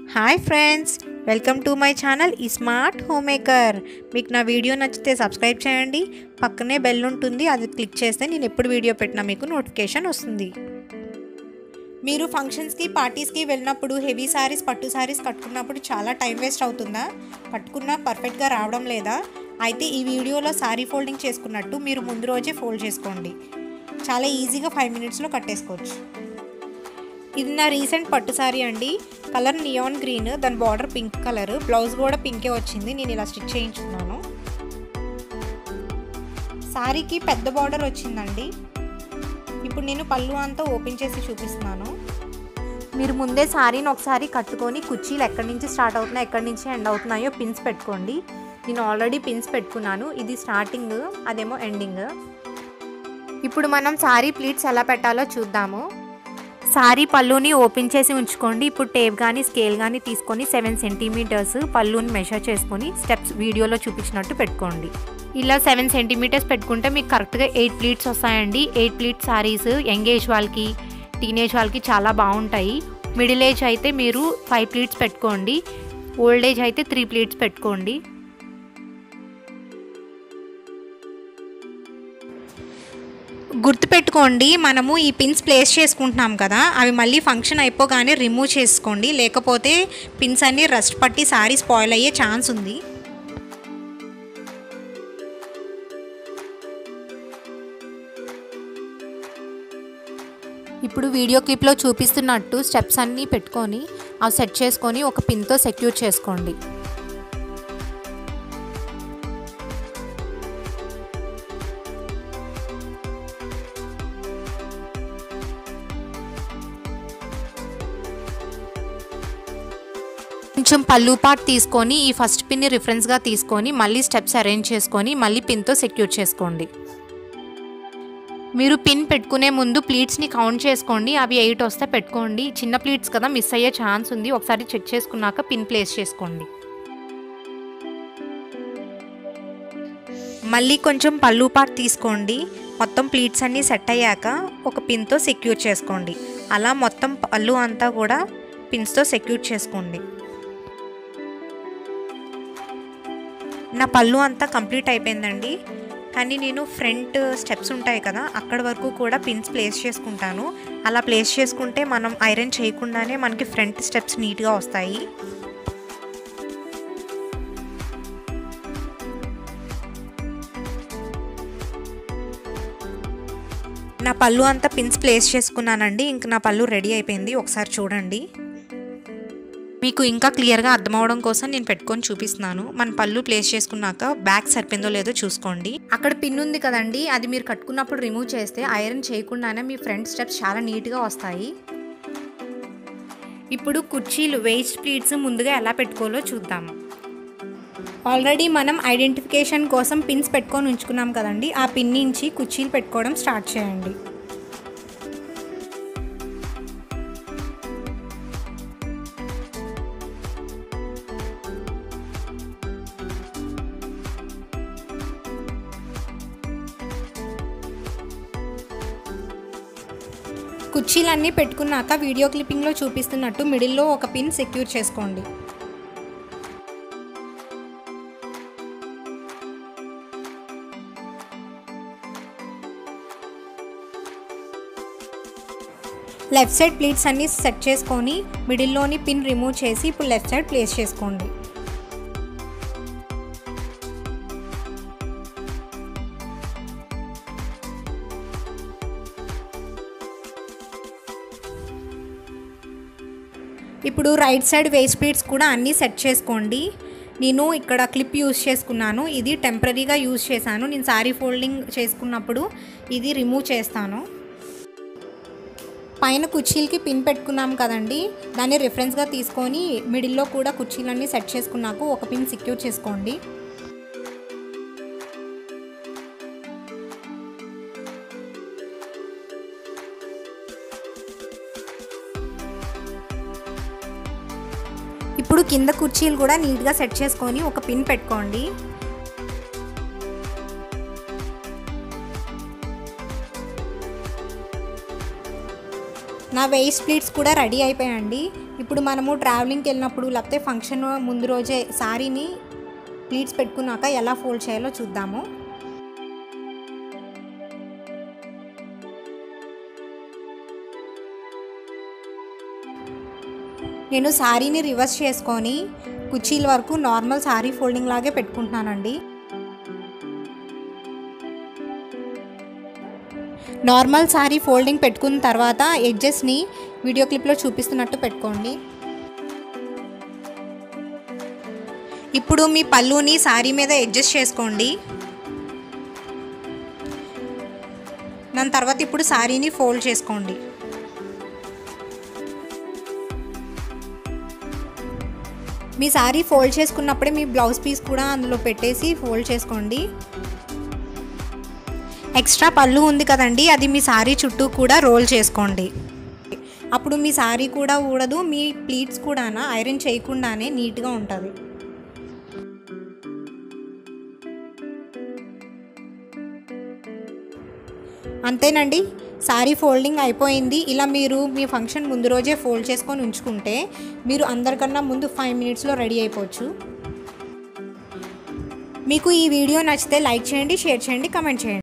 hi friends welcome to my channel ఈ smart home maker మీకు నా వీడియో నచ్చితే సబ్స్క్రైబ్ చేయండి పక్కనే బెల్ ఉంటుంది అది క్లిక్ చేస్తే నేను ఎప్పుడు వీడియో పెట్టినా మీకు నోటిఫికేషన్ వస్తుంది మీరు ఫంక్షన్స్కి పార్టీస్కి వెళ్ళినప్పుడు హెవీ శారీస్ పట్టు శారీస్ కట్టుకున్నప్పుడు చాలా టైం వేస్ట్ అవుతుందా కట్టుకున్నా పర్ఫెక్ట్గా రావడం లేదా అయితే ఈ వీడియోలో శారీ ఫోల్డింగ్ చేసుకున్నట్టు మీరు ముందు రోజే ఫోల్డ్ చేసుకోండి చాలా ఈజీగా ఫైవ్ మినిట్స్లో కట్టేసుకోవచ్చు ఇది నా రీసెంట్ పట్టు సారీ అండి కలర్ నియాన్ గ్రీన్ దాని బార్డర్ పింక్ కలర్ బ్లౌజ్ కూడా పింకే వచ్చింది నేను ఇలా స్టిచ్ చేయించుకున్నాను సారీకి పెద్ద బార్డర్ వచ్చిందండి ఇప్పుడు నేను పళ్ళు అంతా ఓపెన్ చేసి చూపిస్తున్నాను మీరు ముందే సారీని ఒకసారి కట్టుకొని కుర్చీలు ఎక్కడి నుంచి స్టార్ట్ అవుతున్నాయో ఎక్కడి నుంచి ఎండ్ అవుతున్నాయో పిన్స్ పెట్టుకోండి నేను ఆల్రెడీ పిన్స్ పెట్టుకున్నాను ఇది స్టార్టింగ్ అదేమో ఎండింగ్ ఇప్పుడు మనం సారీ ప్లీట్స్ ఎలా పెట్టాలో చూద్దాము సారీ పళ్ళుని ఓపెన్ చేసి ఉంచుకోండి ఇప్పుడు టేప్ కానీ స్కేల్ కానీ తీసుకొని సెవెన్ సెంటీమీటర్స్ పళ్ళుని మెషర్ చేసుకొని స్టెప్స్ వీడియోలో చూపించినట్టు పెట్టుకోండి ఇలా సెవెన్ సెంటీమీటర్స్ పెట్టుకుంటే మీకు కరెక్ట్గా ఎయిట్ ప్లీట్స్ వస్తాయండి eight pleat saris young age వాళ్ళకి టీనేజ్ వాళ్ళకి చాలా బాగుంటాయి మిడిల్ ఏజ్ అయితే మీరు ఫైవ్ ప్లీట్స్ పెట్టుకోండి ఓల్డ్ ఏజ్ అయితే త్రీ ప్లీట్స్ పెట్టుకోండి గుర్తుపెట్టుకోండి మనము ఈ పిన్స్ ప్లేస్ చేసుకుంటున్నాం కదా అవి మళ్ళీ ఫంక్షన్ అయిపోగానే రిమూవ్ చేసుకోండి లేకపోతే పిన్స్ అన్ని రస్ట్ పట్టి సారీ స్పాయిల్ అయ్యే ఛాన్స్ ఉంది ఇప్పుడు వీడియో క్లిప్లో చూపిస్తున్నట్టు స్టెప్స్ అన్నీ పెట్టుకొని అవి సెట్ చేసుకొని ఒక పిన్తో సెక్యూర్ చేసుకోండి కొంచెం పళ్ళు పార్ట్ తీసుకొని ఈ ఫస్ట్ పిన్ని రిఫరెన్స్గా తీసుకొని మళ్ళీ స్టెప్స్ అరేంజ్ చేసుకొని మళ్ళీ పిన్తో సెక్యూర్ చేసుకోండి మీరు పిన్ పెట్టుకునే ముందు ప్లీట్స్ని కౌంట్ చేసుకోండి అవి ఎయిట్ వస్తే పెట్టుకోండి చిన్న ప్లీట్స్ కదా మిస్ అయ్యే ఛాన్స్ ఉంది ఒకసారి చెక్ చేసుకున్నాక పిన్ ప్లేస్ చేసుకోండి మళ్ళీ కొంచెం పళ్ళు పార్ట్ తీసుకోండి మొత్తం ప్లీట్స్ అన్నీ సెట్ అయ్యాక ఒక పిన్తో సెక్యూర్ చేసుకోండి అలా మొత్తం పళ్ళు అంతా కూడా పిన్స్తో సెక్యూర్ చేసుకోండి నా పళ్ళు అంతా కంప్లీట్ అయిపోయిందండి కానీ నేను ఫ్రంట్ స్టెప్స్ ఉంటాయి కదా అక్కడ వరకు కూడా పిన్స్ ప్లేస్ చేసుకుంటాను అలా ప్లేస్ చేసుకుంటే మనం ఐరన్ చేయకుండానే మనకి ఫ్రంట్ స్టెప్స్ నీట్గా వస్తాయి నా పళ్ళు అంతా పిన్స్ ప్లేస్ చేసుకున్నానండి ఇంక నా పళ్ళు రెడీ అయిపోయింది ఒకసారి చూడండి మీకు ఇంకా క్లియర్గా అర్థమవడం కోసం నేను పెట్టుకొని చూపిస్తున్నాను మన పళ్ళు ప్లేస్ చేసుకున్నాక బ్యాక్ సరిపోయిందో లేదో చూసుకోండి అక్కడ పిన్ ఉంది కదండి అది మీరు కట్టుకున్నప్పుడు రిమూవ్ చేస్తే ఐరన్ చేయకుండానే మీ ఫ్రంట్ స్టెప్స్ చాలా నీట్గా వస్తాయి ఇప్పుడు కుర్చీలు వేస్ట్ ప్లీట్స్ ముందుగా ఎలా పెట్టుకోవాలో చూద్దాము ఆల్రెడీ మనం ఐడెంటిఫికేషన్ కోసం పిన్స్ పెట్టుకొని ఉంచుకున్నాం కదండి ఆ పిన్ నుంచి కుర్చీలు పెట్టుకోవడం స్టార్ట్ చేయండి కుర్చీలన్నీ పెట్టుకున్నాక వీడియో క్లిప్పింగ్లో చూపిస్తున్నట్టు మిడిల్లో ఒక పిన్ సెక్యూర్ చేసుకోండి లెఫ్ట్ సైడ్ ప్లీట్స్ అన్నీ సెట్ చేసుకొని మిడిల్లోని పిన్ రిమూవ్ చేసి ఇప్పుడు లెఫ్ట్ సైడ్ ప్లేస్ చేసుకోండి ఇప్పుడు రైట్ సైడ్ వేస్ట్ ప్లీట్స్ కూడా అన్నీ సెట్ చేసుకోండి నేను ఇక్కడ క్లిప్ యూస్ చేసుకున్నాను ఇది టెంపరీగా యూస్ చేశాను నేను శారీ ఫోల్డింగ్ చేసుకున్నప్పుడు ఇది రిమూవ్ చేస్తాను పైన కుర్చీలకి పిన్ పెట్టుకున్నాం కదండి దాన్ని రిఫరెన్స్గా తీసుకొని మిడిల్లో కూడా కుర్చీలన్నీ సెట్ చేసుకున్నాక ఒక పిన్ సెక్యూర్ చేసుకోండి ఇప్పుడు కింద కుర్చీలు కూడా నీట్గా సెట్ చేసుకొని ఒక పిన్ పెట్టుకోండి నా వెయిస్ట్ ప్లీట్స్ కూడా రెడీ అయిపోయాయండి ఇప్పుడు మనము ట్రావెలింగ్కి వెళ్ళినప్పుడు లేకపోతే ఫంక్షన్ ముందు రోజే శారీని ప్లీట్స్ పెట్టుకున్నాక ఎలా ఫోల్డ్ చేయాలో చూద్దాము నేను శారీని రివర్స్ చేసుకొని కుర్చీల వరకు నార్మల్ శారీ ఫోల్డింగ్ లాగే పెట్టుకుంటున్నానండి నార్మల్ శారీ ఫోల్డింగ్ పెట్టుకున్న తర్వాత ఎడ్జెస్ని వీడియో క్లిప్లో చూపిస్తున్నట్టు పెట్టుకోండి ఇప్పుడు మీ పళ్ళుని శారీ మీద అడ్జస్ట్ చేసుకోండి దాని తర్వాత ఇప్పుడు శారీని ఫోల్డ్ చేసుకోండి మీ శారీ ఫోల్డ్ చేసుకున్నప్పుడే మీ బ్లౌజ్ పీస్ కూడా అందులో పెట్టేసి ఫోల్డ్ చేసుకోండి ఎక్స్ట్రా పళ్ళు ఉంది కదండి అది మీ శారీ చుట్టూ కూడా రోల్ చేసుకోండి అప్పుడు మీ శారీ కూడా ఊడదు మీ ప్లీట్స్ కూడా ఐరన్ చేయకుండానే నీట్గా ఉంటుంది అంతేనండి శారీ ఫోల్డింగ్ అయిపోయింది ఇలా మీరు మీ ఫంక్షన్ ముందు రోజే ఫోల్డ్ చేసుకొని ఉంచుకుంటే మీరు అందరికన్నా ముందు ఫైవ్ మినిట్స్లో రెడీ అయిపోవచ్చు మీకు ఈ వీడియో నచ్చితే లైక్ చేయండి షేర్ చేయండి కమెంట్ చేయండి